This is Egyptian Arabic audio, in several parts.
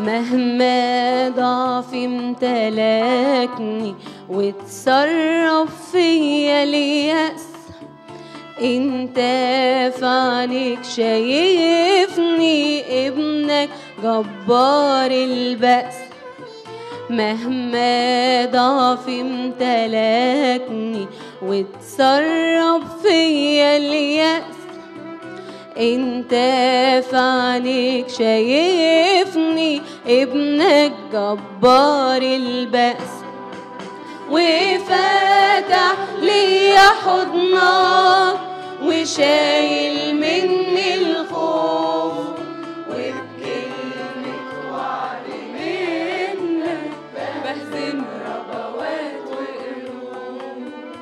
مهما ضعفي امتلكني وتصرف فيا اليأس انت في عينيك شايفني ابنك جبار البأس مهما ضعفي امتلكني وتصرف فيا اليأس انت في عينيك شايفني ابنك جبار البأس وفتح لي حضنك وشايل مني الخوف وبكلمة وعد منك بهزم ربوات وقلوب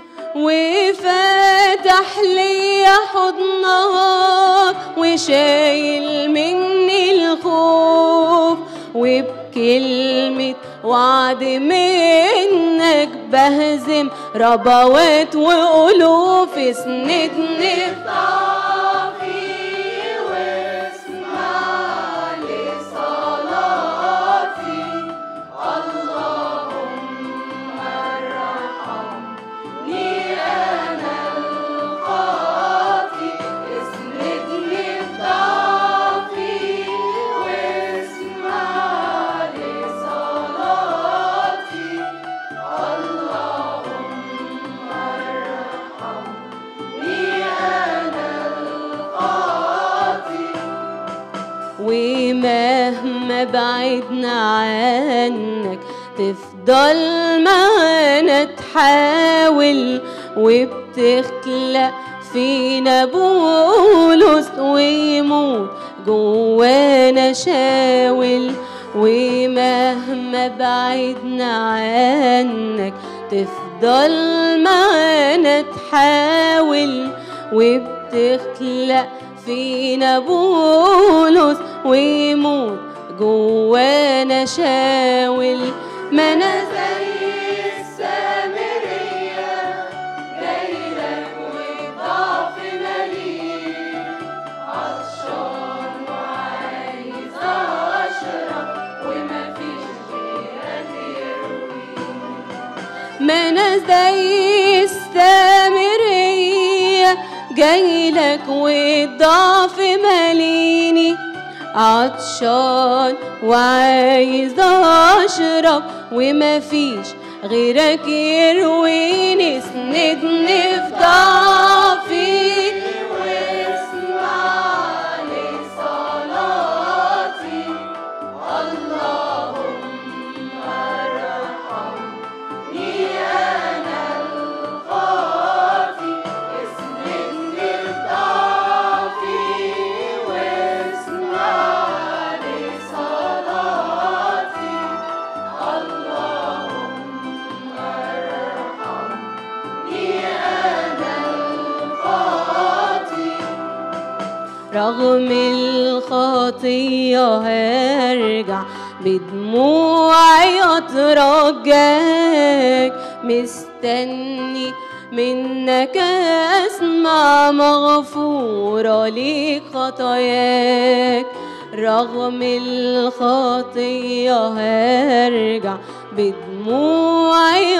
وفتح لي حضنك وشايل مني الخوف وبكلمة وعد منك بهزم ربوات وألوف اسندني في ضعفي واسمع لصلاتي اللهم ارحمني أنا الخاطي اسندني في ضعفي واسمع لصلاتي اللهم ارحمني أنا الخاطي ومهما بعدنا عنك تفضل معانا تحاول وبتخلق فينا بولس ويموت جوانا شاول ومهما بعدنا عنك تفضل معانا تحاول وبتخلق فينا بولس ويموت جوانا شاول ما انا زي السامرية جايلك وضعف مليء عطشان وعايز اشرب ومفيش غيرك يرويني ما انا زي السامرية جايلك والضعف ماليني عطشان وعايز اشرب ومفيش غيرك يرويني اسندني في ضعفي واسمع لصلاتي اللهم ارحمني انا الخاطي اسندني في ضعفي واسمع لصلاتي اللهم ارحمني انا الخاطي رغم الخطية هرجع بدموعي أترجاك مستني منك أسمع مغفورة ليك خطاياك رغم الخطية هرجع بدموعي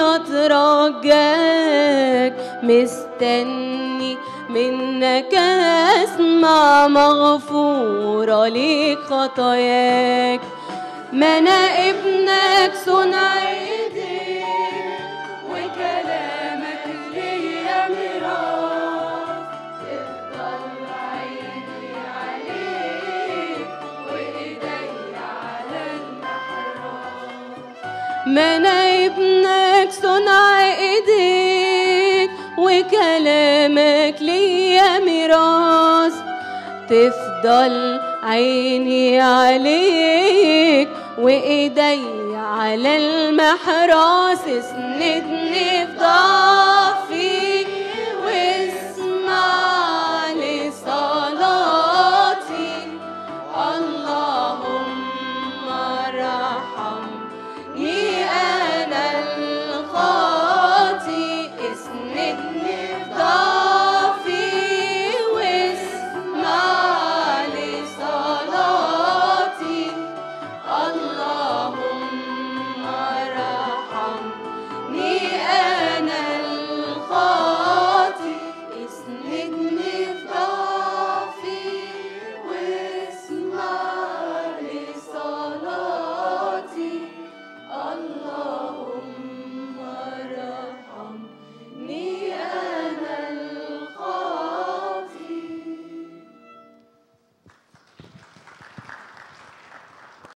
أترجاك مستني منك أسمع مغفورة ليك خطاياك ما أنا ابنك صنع إيديك وكلامك ليا ميراث تفضل عيني عليك وإيدي على المحراث ما انا ابنك صنع ايديك وكلامك ليا ميراث تفضل عيني عليك وايدي على المحراث اسندني في ضهرك